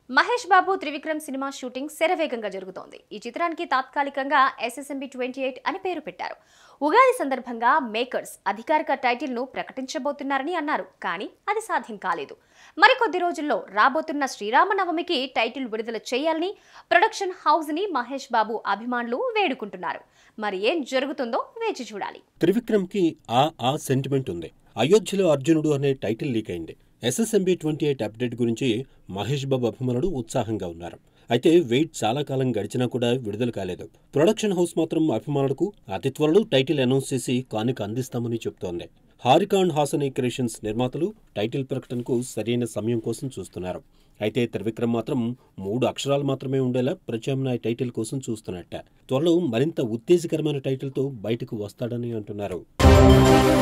Mahesh Babu Trivikram cinema shooting శరవేగంగా జరుగుతోంది ఈ చిత్రానికి తాత్కాలికంగా ఎస్ఎస్ఎంబి ట్వంటీ ఎయిట్ అని పేరు పెట్టారు ఉగాది సందర్భంగా మేకర్స్ అధికారిక టైటిల్ ను ప్రకటించబోతున్నారని అన్నారు కానీ అది సాధ్యం కాలేదు మరికొద్ది రోజుల్లో రాబోతున్న శ్రీరామనవమికి టైటిల్ విడుదల చేయాలని ప్రొడక్షన్ హౌస్ ని మహేష్ బాబు అభిమానులు వేడుకుంటున్నారు మరి ఏం జరుగుతుందో వేచి చూడాలి త్రివిక్రమ్కి ఆ ఆ సెంటిమెంట్ ఉంది అయోధ్యలో అర్జునుడు అనే టైటిల్ లీక్ అయింది ఎస్ఎస్ఎంబి ట్వంటీ ఎయిట్ అప్డేట్ గురించి మహేష్ బాబు అభిమానులు ఉత్సాహంగా ఉన్నారు అయితే వెయిట్ చాలా కాలం గడిచినా కూడా విడుదల కాలేదు ప్రొడక్షన్ హౌస్ మాత్రం అభిమానులకు అతి త్వరలో టైటిల్ అనౌన్స్ చేసి కానుక అందిస్తామని చెబుతోంది హారికాండ్ హాసనీ క్రియేషన్స్ నిర్మాతలు టైటిల్ ప్రకటనకు సరైన సమయం కోసం చూస్తున్నారు అయితే త్రివిక్రమ్ మాత్రం మూడు అక్షరాలు మాత్రమే ఉండేలా ప్రత్యామ్నాయ టైటిల్ కోసం చూస్తున్నట్ట త్వరలో మరింత ఉత్తేజకరమైన టైటిల్తో బయటకు వస్తాడని అంటున్నారు